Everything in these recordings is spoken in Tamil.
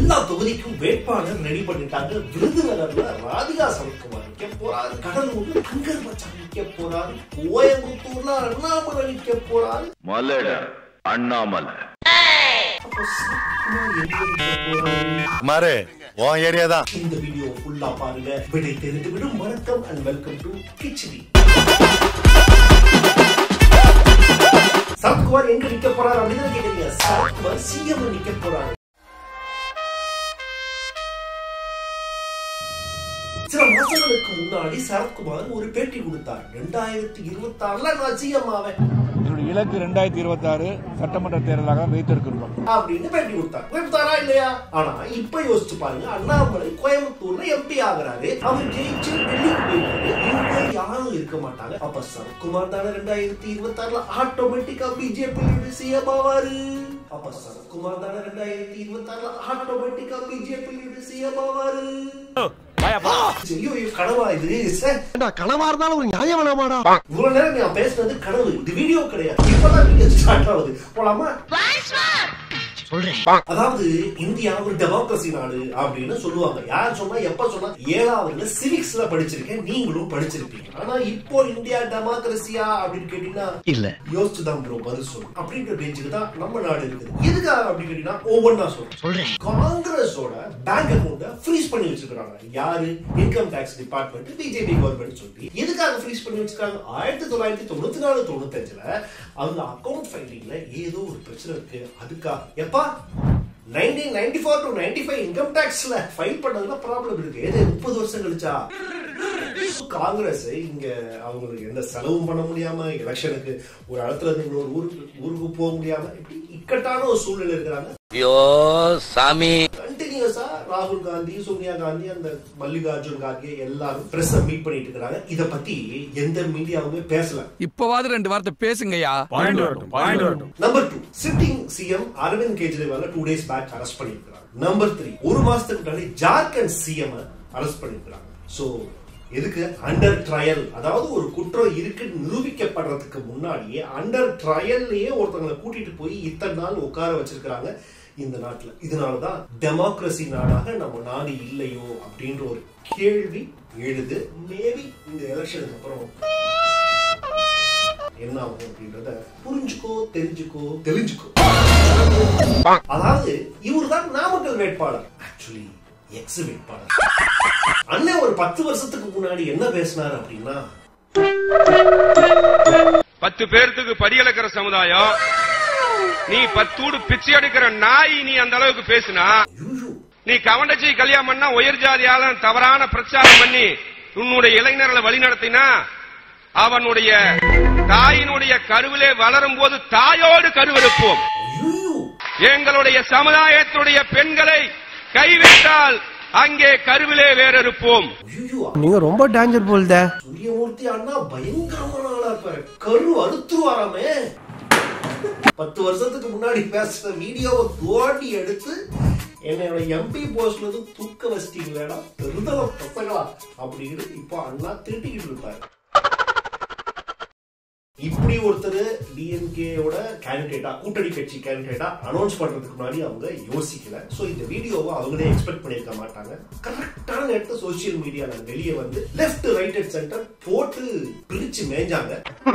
எல்லா தொகுதிக்கும் வேட்பாளர் ரெடி பண்ணிட்டாங்க விருதுநகர்ல ராதிகா சரத்குமார் நிக்க போறாரு கடலூர்ல தங்கர் மச்சான் நிக்க போறாரு கோயம்புத்தூர்ல அண்ணாமலை நிக்க போறாரு மலட அண்ணாமலை அப்போ சரத்குமார் எங்க நிக்க போறாரு குமாரு உன் ஏரியா தான் இந்த வீடியோ ஃபுல்லா பாருங்க விடை தெரிந்து விடும் வணக்கம் and welcome to Khichdi Sarathkumar எங்க நிக்க போறாரு அப்படின்னு கேட்டீங்க சரத்குமார் சிஎம் நிக்க போறாரு சில மாசங்களுக்கு முன்னாடி சரத்குமார் ஒரு பேட்டி கொடுத்தார் ரெண்டாயிரத்தி இருபத்தி ஆறுல நான் சிஎம் ஆவேன் என்னுடைய இலக்கு ரெண்டாயிரத்தி இருபத்தி ஆறு சட்டமன்ற தேர்தலாக வைத்திருக்கின்றோம் அப்படின்னு பேட்டி கொடுத்தார் கொடுத்தாரா இல்லையா ஆனா இப்ப யோசிச்சு பாருங்க அண்ணாமலை கோயம்புத்தூர்ல எம்பி ஆகுறாரு அவர் ஜெயிச்சு டெல்லிக்கு போயிருக்காரு இவங்க யாரும் இருக்க மாட்டாங்க அப்ப சரத்குமார் தானே ரெண்டாயிரத்தி இருபத்தி ஆறுல ஆட்டோமேட்டிக்கா பிஜேபி சிஎம் ஆவாரு அப்ப சரத்குமார் தானே ரெண்டாயிரத்தி இருபத்தி ஆறுல ஆட்டோமேட்டிக்கா பிஜேபி சிஎம் ஆவாரு ஐயோ ஐயோ, கனவா இது சே கனவா இருந்தாலும் ஒரு நியாயம் வேணாமாடா இவ்வளவு நேரம் நான் பேசுனது கனவு இது வீடியோ கிடையாது இப்பதான் வீடியோ ஸ்டார்ட் ஆகுது போலாமா அதாவது இந்தியா ஒரு டெமோக்ரஸி நாடு அப்படின்னு சொல்லுவாங்க யார் சொன்னா எப்ப சொன்னா ஏழாவதுல சிவிக்ஸ்ல படிச்சிருக்கேன் நீங்களும் படிச்சிருப்பீங்க ஆனா இப்போ இந்தியா டெமோக்ரஸியா அப்படின்னு கேட்டீங்கன்னா இல்ல யோசிச்சு தான் ப்ரோ பதில் சொல்லணும் அப்படின்ற ரேஞ்சுக்கு தான் நம்ம நாடு இருக்குது எதுக்காக அப்படின்னு கேட்டீங்கன்னா ஒவ்வொன்றா சொல்றேன் சொல்றேன் காங்கிரஸோட பேங்க் அக்கௌண்ட ஃப்ரீஸ் பண்ணி வச்சிருக்காங்க யாரு income tax department BJP government சொல்லி எதுக்காக ஃப்ரீஸ் பண்ணி வச்சிருக்காங்க ஆயிரத்தி தொள்ளாயிரத்தி தொண்ணூத்தி நாலு தொண்ணூத்தஞ்சுல அவங்க அக்கௌண்ட் ஃபைலிங்ல ஏதோ ஒரு பிரச்சனை இருக்கு அதுக்கா எப்பா nineteen ninety four to ninety five income டாக்ஸ்ல ஃபைல் பண்ணதுல ப்ராப்ளம் இருக்கு எது முப்பது வருஷம் கழிச்சா காங்கிரஸ் இங்க அவங்களுக்கு எந்த செலவும் பண்ண முடியாம எலெக்ஷனுக்கு ஒரு இடத்துல இருந்து இன்னொரு ஊருக்கு ஊருக்கு போக முடியாம இப்படி இக்கட்டான ஒரு சூழ்நிலை இருக்கிறாங்க ஐயோ சாமி கண்டினியூஸா ராகுல் காந்தி சோனியா காந்தி அந்த மல்லிகார்ஜுன் கார்கே எல்லாரும் பிரஸ் மீட் பண்ணிட்டு இருக்காங்க இத பத்தி எந்த மீடியாவுமே பேசல இப்பவாது ரெண்டு வார்த்தை பேசுங்கய்யா number two sitting CM Arvind Kejriwal two days back arrest பண்ணிருக்காங்க நம்பர் த்ரீ ஒரு மாசத்துக்கு முன்னாடி ஜார்க்கண்ட் சிஎம் அரெஸ்ட் பண்ணிருக்காங்க சோ எதுக்கு அண்டர் ட்ரையல் அதாவது ஒரு குற்றம் இருக்கு நிரூபிக்கப்படுறதுக்கு முன்னாடியே அண்டர் ட்ரையல்லையே ஒருத்தவங்களை கூட்டிட்டு போய் இத்தனை நாள் உட்கார வச்சிருக்காங்க இந்த நாட்டுல இதனாலதான் டெமோக்ரஸி நாடாக நம்ம நாடு இல்லையோ அப்படின்ற ஒரு கேள்வி எழுது மேபி இந்த எலெக்ஷனுக்கு அப்புறம் என்ன ஆகும் அப்படின்றத புரிஞ்சுக்கோ தெரிஞ்சுக்கோ தெரிஞ்சுக்கோ அதாவது இவர் தான் நாமக்கல் வேட்பாளர் ஆக்சுவலி எக்ஸ் வேட்பாளர் அண்ணன் ஒரு பத்து வருஷத்துக்கு முன்னாடி என்ன பேசினார் அப்படின்னா பத்து பேர்த்துக்கு படியளக்கிற சமுதாயம் நீ பத்தூடு பிச்சை எடுக்கிற நாய் நீ அந்த அளவுக்கு பேசுனா "ஐயோ, நீ கவண்டச்சி கல்யாணம் பண்ணா உயர் ஜாதியால தவறான பிரச்சாரம் பண்ணி உன்னுடைய இளைஞர்களை வழிநடத்தினா அவனுடைய தாயினுடைய கருவிலே வளரும் போது தாயோடு கருவெடுப்போம் ஐயோ எங்களுடைய சமுதாயத்துடைய பெண்களை கைவிட்டால் அங்கே கருவிலே வேறறுப்போம் ஐயோ நீங்க ரொம்ப டேஞ்சர் போல்த சூரியமூர்த்தி அண்ணா பயங்கரமான ஆளா இருப்பாரு கரு அறுத்துருவாராமே பத்து வருஷத்துக்கு முன்னாடி பேசுற வீடியோவை தோண்டி எடுத்து என்னோட எம்பி போஸ்ட்ல இருந்து தூக்க வச்சிட்டீங்களேடா பெருதல பசங்களா அப்படின்னு இப்போ அண்ணா திட்டிக்கிட்டு இருப்பாரு இப்படி ஒருத்தர் டிஎன்கேயோட கேண்டிடேட்டா கூட்டணி கட்சி கேண்டிடேட்டா அனௌன்ஸ் பண்றதுக்கு முன்னாடி அவங்க யோசிக்கல சோ இந்த வீடியோவை அவங்களே எக்ஸ்பெக்ட் பண்ணிருக்க மாட்டாங்க கரெக்டான நேரத்துல சோசியல் மீடியால வெளியே வந்து லெஃப்ட் ரைட் அண்ட் சென்டர் போட்டு பிரிச்சு மேய்ஞ்சாங்க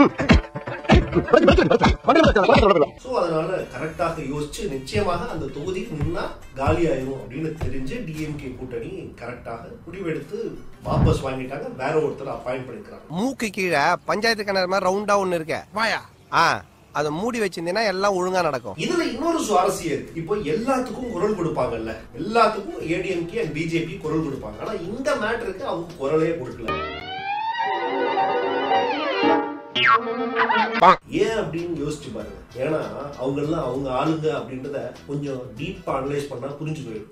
சோ அதனால கரெக்டாக யோசிச்சு நிச்சயமாக அந்த தொகுதி முன்னா காலி ஆயிரும் அப்படின்னு தெரிஞ்சு டிஎம்கே கூட்டணி கரெக்டாக முடிவெடுத்து வாபஸ் வாங்கிட்டாங்க வேற ஒருத்தர் அப்பாயிண்ட் பண்ணிருக்காங்க மூக்கு கீழே பஞ்சாயத்து கிணறு மாதிரி ரவுண்டா ஒண்ணு இருக்க வாயா ஆ அதை மூடி வச்சிருந்தீங்கன்னா எல்லாம் ஒழுங்கா நடக்கும் இதுல இன்னொரு சுவாரஸ்யம் இருக்கு இப்போ எல்லாத்துக்கும் குரல் கொடுப்பாங்கல்ல எல்லாத்துக்கும் ஏடிஎம்கே அண்ட் பிஜேபி குரல் கொடுப்பாங்க ஆனா இந்த மேட்டருக்கு அவங்க குரலே கொடுக்கல ஏன் அப்படின்னு யோசிச்சு பாருங்க ஏன்னா அவங்க எல்லாம் அவங்க ஆளுங்க அப்படின்றத கொஞ்சம் டீப்பா அனலைஸ் பண்ணா புரிஞ்சு போயிடும்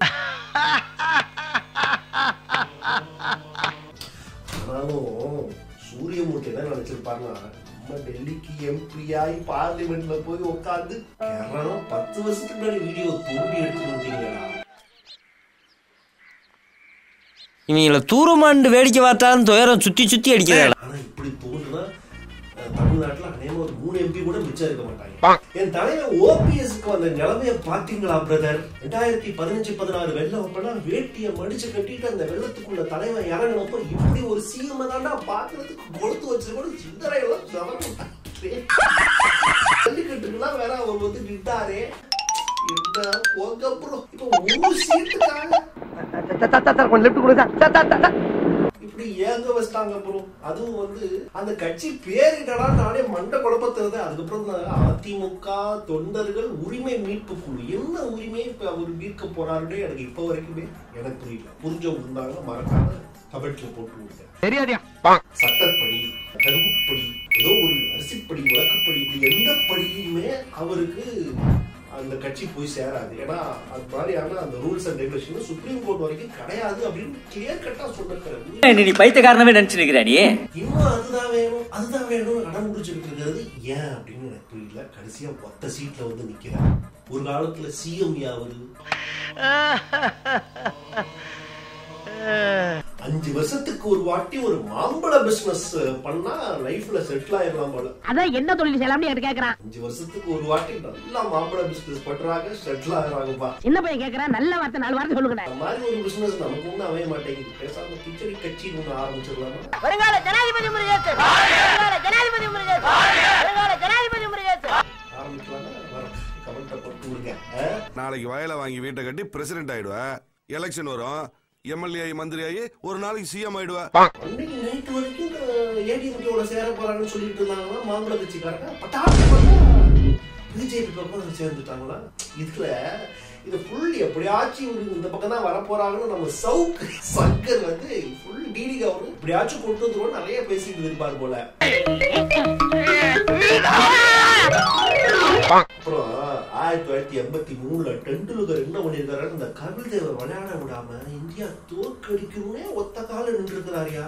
ஆனாலும் சூரியமூர்த்தி என்ன நினைச்சிருப்பாருன்னா நம்ம டெல்லிக்கு எம்பி ஆகி பார்லிமெண்ட்ல போய் உட்காந்து கேரளம் பத்து வருஷத்துக்கு முன்னாடி வீடியோ தோண்டி எடுத்து வந்தீங்களா இவங்கள தூரமாண்டு வேடிக்கை பார்த்தாலும் துயரம் சுத்தி சுத்தி அடிக்கிறாள் ஆனா இப்படி தோன்றுனா தமிழ்நாட்டுல அநேகமா ஒரு மூணு எம்பி கூட மிச்சம் இருக்க மாட்டாங்க என் தலைவர் ஓபிஎஸ்க்கு வந்த நிலைமைய பாத்தீங்களா பிரதர் ரெண்டாயிரத்தி பதினஞ்சு பதினாறு வெள்ளம் அப்பெல்லாம் வேட்டிய மடிச்சு கட்டிட்டு அந்த வெள்ளத்துக்குள்ள தலைவன் இறங்கினப்போ இப்படி ஒரு சிஎம் தாண்டா பாக்குறதுக்கு கொளுத்து வச்சிருக்கோம் சிந்தரையெல்லாம் சவரம் ஜல்லிக்கட்டுக்கெல்லாம் வேற அவர் வந்து நின்றாரே என்ன போங்க bro. இப்போ ஒரு சீட்டுக்காக கொஞ்சம் லெஃப்ட் கொடுங்க இப்படி ஏங்க வச்சிட்டாங்க ப்ரோ அதுவும் வந்து அந்த கட்சி பேரிடடா நானே மண்ட குழப்பத்துறது அதுக்கப்புறம் இந்த அதிமுக தொண்டர்கள் உரிமை மீட்பு குழு என்ன உரிமை இப்ப அவர் மீட்க போறாருன்னு எனக்கு இப்ப வரைக்குமே எனக்கு புரியல புரிஞ்சவங்க இருந்தாங்கன்னா மறக்காம கமெண்ட்ல போட்டு விடுங்க தெரியாதியா சட்டப்படி கருப்புப்படி ஏதோ ஒரு அரிசிப்படி விளக்குப்படி இப்படி எந்த படியுமே அவருக்கு அந்த கட்சி போய் சேராது ஏன்னா அது மாதிரியான அந்த rules and regulation supreme court வரைக்கும் கிடையாது அப்படின்னு கிளியர் கட்டா சொல்லிருக்காரு நீ பைத்தியக்காரனவே நினைச்சிருக்கிற நீ இன்னும் அதுதான் வேணும் அதுதான் வேணும் அடம் முடிச்சுட்டு இருக்கிறது ஏன் அப்படின்னு எனக்கு புரியல கடைசியா ஒத்த சீட்ல வந்து நிக்கிறார் ஒரு காலத்துல சிஎம் யாவது அஞ்சு வருஷத்துக்கு ஒரு வாட்டி ஒரு மாம்பழ பிசினஸ் பண்ணா லைஃப்ல செட்டில் ஆயிடலாம் போல அதான் என்ன தொழில் செய்யலாம்னு என்கிட்ட கேக்குறான் அஞ்சு வருஷத்துக்கு ஒரு வாட்டி நல்லா மாம்பழ பிசினஸ் பண்றாங்க செட்டில் ஆகுறாங்கப்பா சின்ன பையன் கேக்குறான் நல்ல வார்த்தை நாலு வார்த்தை சொல்லுங்க அந்த மாதிரி ஒரு பிசினஸ் நமக்கு ஒன்றும் அமைய மாட்டேங்குது பேசாம கிச்சடி கட்சின்னு ஒன்று ஆரம்பிச்சிடலாமா வருங்கால ஜனாதிபதி முருகேசு வருங்கால ஜனாதிபதி முருகேசு வருங்கால ஜனாதிபதி முருகேசு ஆரம்பிக்கலாம்னா வரேன் கமெண்ட்டை போட்டு விடுங்க ஆ? நாளைக்கு வயலை வாங்கி வீட்டை கட்டி பிரசிடென்ட் ஆயிடுவ எலெக்ஷன் வரும் எம்எல்ஏ ஆகி மந்திரி ஆகி ஒரு நாளைக்கு சிஎம் ஆயிடுவ அன்னைக்கு நைட் வரைக்கும் ஏடிஎம்கேவோட சேர போறாங்கன்னு சொல்லிட்டு இருந்தாங்கன்னா மாம்பழ கட்சிக்காரங்க பட்டாட்டு பிஜேபி பக்கம் சேர்ந்துட்டாங்களா இதுல இது ஃபுல் எப்படியாச்சும் இவரு இந்த பக்கம் தான் வர போறாங்கன்னு நம்ம சவுக் சங்கர் வந்து ஃபுல் டிடிக்கு அவரு எப்படியாச்சும் கொண்டு வந்துருவோம் நிறைய பேசிட்டு இருப்பார் போல அப்புறம் ஆயிரத்தி தொள்ளாயிரத்தி எண்பத்தி மூணுல டெண்டுல்கர் என்ன பண்ணிருக்காரு இந்த கபில் தேவர் விளையாட விடாம இந்தியா தோற்கடிக்கணும்னே ஒத்த கால நின்று இருக்கிறாரியா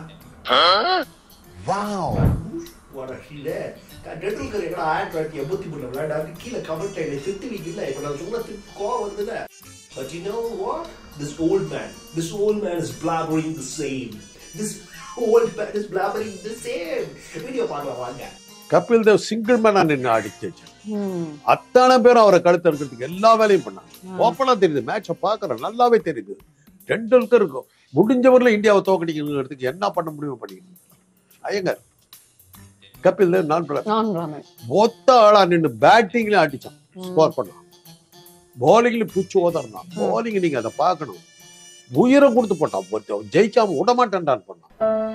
டெண்டுல்கர் எங்கடா ஆயிரத்தி தொள்ளாயிரத்தி எண்பத்தி மூணுல விளையாடாரு கீழே கமெண்ட் என்னை திட்டுவீங்கல்ல இப்ப நான் சொன்ன திட்டு கோவம் வருதுல But you know what? This old man, this old man is blabbering the same. This old man is blabbering the same. Video பார்க்கலாம் வாங்க கபில் தேவ் சிங்கிள் மேனா நின்று அடிச்சு அத்தனை பேரும் அவரை கழுத்து எடுக்கிறதுக்கு எல்லா வேலையும் பண்ணாங்க ஓப்பனா தெரியுது மேட்சை பாக்குறேன் நல்லாவே தெரியுது டெண்டுல்கர் முடிஞ்சவரில் இந்தியாவை தோக்கடிக்கிறதுக்கு என்ன பண்ண முடியும் பண்ணிக்கணும் ஐயங்க கபில் தேவ் நான் பிளேயர். மொத்த ஆளா நின்று பேட்டிங்ல அடிச்சான் ஸ்கோர் பண்ணான் bowlingல பிச்சு ஓதறான் bowling நீங்க அதை பார்க்கணும் உயிரை கொடுத்து போட்டான் ஒருத்தன் ஜெயிக்காம விட மாட்டேன்டான்னு பண்ணான்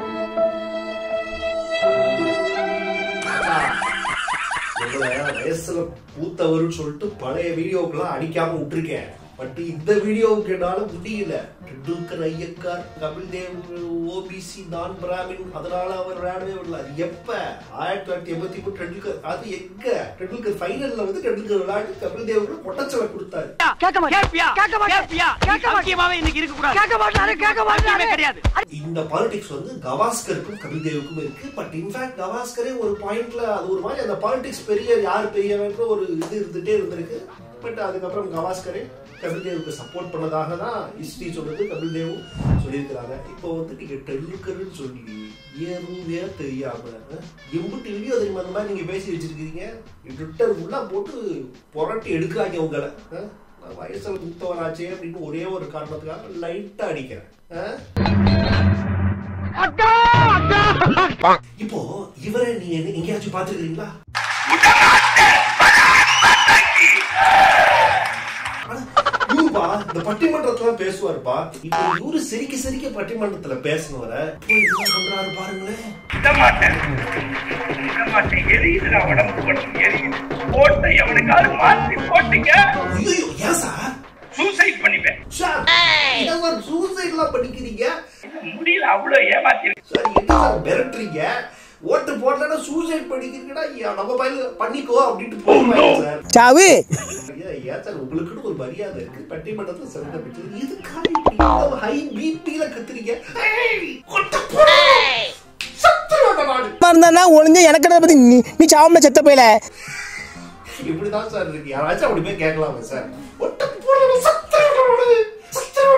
உங்களை வயசுல பூத்தவர்னு சொல்லிட்டு பழைய வீடியோக்கெல்லாம் அடிக்காம விட்டுருக்கேன் பட் இந்த வீடியோவுக்கு என்னால முடியல டெண்டுல்கர் ஐயக்கார் கபில் தேவ் ஓபிசி நான் பிராமின் அதனால அவர் விளையாடவே விடல அது எப்ப ஆயிரத்தி தொள்ளாயிரத்தி எண்பத்தி மூணு டெண்டுல்கர் அது எங்க டெண்டுல்கர் ஃபைனல்ல வந்து டெண்டுல்கர் விளையாடி கபில் தேவுக்கு பொட்டச்சலை கொடுத்தாரு கேட்க மாட்டேன் கேட்பியா கேட்க மாட்டேன் கேட்பியா கேட்க மாட்டேன் இன்னைக்கு இருக்க கூடாது கேட்க மாட்டாரு கேட்க மாட்டாரு கிடையாது இந்த பாலிடிக்ஸ் வந்து கவாஸ்கருக்கும் கபில் தேவுக்கும் இருக்கு பட் இன்ஃபேக்ட் கவாஸ்கரே ஒரு பாயிண்ட்ல அது ஒரு மாதிரி அந்த பாலிடிக்ஸ் பெரிய யார் பெரியவன்ற ஒரு இது இருந்துட்டே இருந்திருக்கு பட் அதுக்கப்புறம் கவாஸ்கரே கபில் தேவுக்கு சப்போர்ட் பண்ணதாக தான் ஹிஸ்டரி சொல்லுது கபில் தேவும் சொல்லியிருக்கிறாங்க இப்போ வந்து நீங்க டெல்லுக்கர்னு சொல்லி ஏதுவே தெரியாம எம்பிட்டு வீடியோ தெரியுமா அந்த மாதிரி நீங்க பேசி வச்சிருக்கீங்க ட்விட்டர் ஃபுல்லா போட்டு புரட்டி எடுக்கிறாங்க உங்களை அஹ்? நான் வயசுல மூத்தவராச்சே அப்படின்னு ஒரே ஒரு காரணத்துக்காக லைட்டா அடிக்கிறேன் அஹ்? இப்போ இவரை நீங்க எங்க- எங்கேயாச்சும் பாத்துருக்கீங்களா இவருப்பா இந்த பட்டிமன்றத்துல பேசுவாருப்பா இப்போ இவரு சிரிக்க சிரிக்க பட்டிமன்றத்துல பேசினவர போய் என்ன பண்றாரு பாருங்களேன் ஐயோ ஏன் சார் சூசைட் பண்ணிப்பேன் சார் ஏன் சார் சூசைட் எல்லாம் பண்ணிக்கிறீங்க முடியல அவ்வளவு ஏமாத்தி சார் என்ன சார் மிரட்டுறீங்க ஓட்டு போடலன்னா சூசைட் பண்ணிக்கிறீங்கன்னா ஐயா, நம்ம பையன் பண்ணிக்கோ அப்படின்ட்டு போடுவாங்க சார் சாவு ஐயா, ஏன் சார் உங்களுக்குன்னு ஒரு மரியாதை இருக்கு பட்டிமன்றத்துல சிறந்த பிடிச்சது இதுக்காக ஹை பிபில கத்துறீங்க ஏய், கொட்ட போடு. சத்துருவேன் நானு. இருந்தா ஒளிஞ்சு எனக்கு பத்தி நீ நீ சாவமே செத்த போயில இப்படிதான் சார் இருக்கு யாராச்சும் அப்படி போய் கேட்கலாமா சார் ஒட்ட போடு, சத்துருவேன் நானு.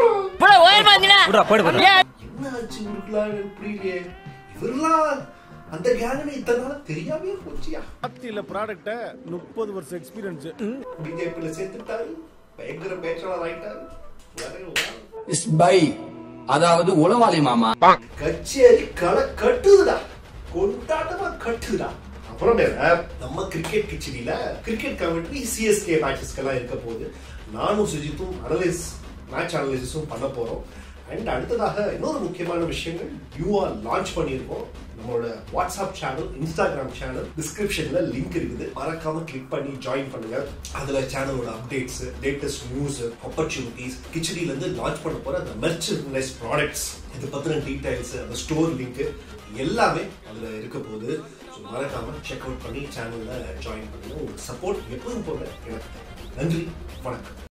சத்துருவேன் நானு. என்ன ஆச்சு இவருக்குலாம் எனக்கு புரியலையே இவரெல்லாம் அந்த கேங் இத்தனை நாள் தெரியாமே போச்சியா ஆத்தில ப்ராடக்ட்ட முப்பது வருஷம் எக்ஸ்பீரியன்ஸ் பிஜேபியில சேர்த்துட்டாரு பயங்கர பேச்சாளர் ஆயிட்டாரு வரே வா. இஸ் பை அதாவது உளவாளி மாமா கச்சேரி களை கட்டுதுடா கொண்டாட்டமா கட்டுதுடா அப்புறம் நம்ம கிரிக்கெட் கிச்சடியில கிரிக்கெட் கமெண்ட்ரி சிஎஸ்கே மேட்சஸ்க்கெல்லாம் இருக்க போகுது நானும் சுஜித்தும் அனலைஸ் மேட்ச் அனலைசிஸும் பண்ண போறோம் அண்ட் அடுத்ததாக இன்னொரு முக்கியமான விஷயங்கள் நியூவா லான்ச் பண்ணியிருக்கோம் நம்மளோட வாட்ஸ்அப் சேனல் இன்ஸ்டாகிராம் சேனல் டிஸ்கிரிப்ஷன்ல லிங்க் இருக்குது மறக்காம கிளிக் பண்ணி ஜாயின் பண்ணுங்க அதுல சேனலோட அப்டேட்ஸ் லேட்டஸ்ட் நியூஸ் ஆப்பர்ச்சுனிட்டிஸ் கிச்சடியில இருந்து லான்ச் பண்ண போற அந்த மெர்ச்சன்டைஸ் ப்ராடக்ட்ஸ் இது பத்தின டீடைல்ஸ் அந்த ஸ்டோர் லிங்க் எல்லாமே அதுல இருக்க போகுது ஸோ மறக்காம செக் அவுட் பண்ணி சேனல்ல ஜாயின் பண்ணுங்க உங்களுக்கு சப்போர்ட் எப்பவும் போல எனக்கு தேவை. நன்றி வணக்கம்